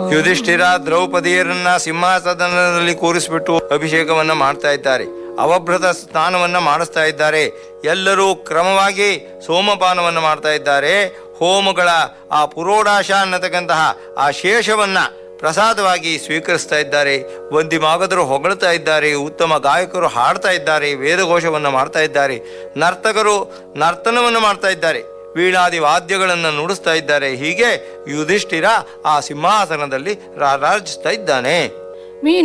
ಯುಧಿಷ್ಠಿರ ದ್ರೌಪದಿಯರನ್ನ ಸಿಂಹಾಸನದಲ್ಲಿ ಕೂರಿಸಿಬಿಟ್ಟು ಅಭಿಷೇಕವನ್ನ ಮಾಡ್ತಾ ಇದ್ದಾರೆ ಅವಭೃತ ಸ್ನಾನವನ್ನ ಮಾಡಿಸ್ತಾ ಇದ್ದಾರೆ ಎಲ್ಲರೂ ಕ್ರಮವಾಗಿ ಸೋಮಪಾನವನ್ನ ಮಾಡ್ತಾ ಇದ್ದಾರೆ ಹೋಮಗಳ ಆ ಪುರೋಡಾಶ ಅನ್ನತಕ್ಕಂತಹ ಆ ಶೇಷವನ್ನ ಪ್ರಸಾದವಾಗಿ ಸ್ವೀಕರಿಸ್ತಾ ಇದ್ದಾರೆ ವಂದಿ ಮಾಗದರು ಹೊಗಳ್ತಾ ಇದ್ದಾರೆ ಉತ್ತಮ ಗಾಯಕರು ಹಾಡ್ತಾ ಇದ್ದಾರೆ ವೇದಘೋಷವನ್ನು ಮಾಡ್ತಾ ಇದ್ದಾರೆ ನರ್ತಕರು ನರ್ತನವನ್ನು ಮಾಡ್ತಾ ಇದ್ದಾರೆ ವೀಣಾದಿ ವಾದ್ಯಗಳನ್ನು ನುಡಿಸ್ತಾ ಇದ್ದಾರೆ ಹೀಗೆ ಯುಧಿಷ್ಠಿರ ಆ ಸಿಂಹಾಸನದಲ್ಲಿ ರಾರಾಜಿಸ್ತಾ ಇದ್ದಾನೆ ಮೀನು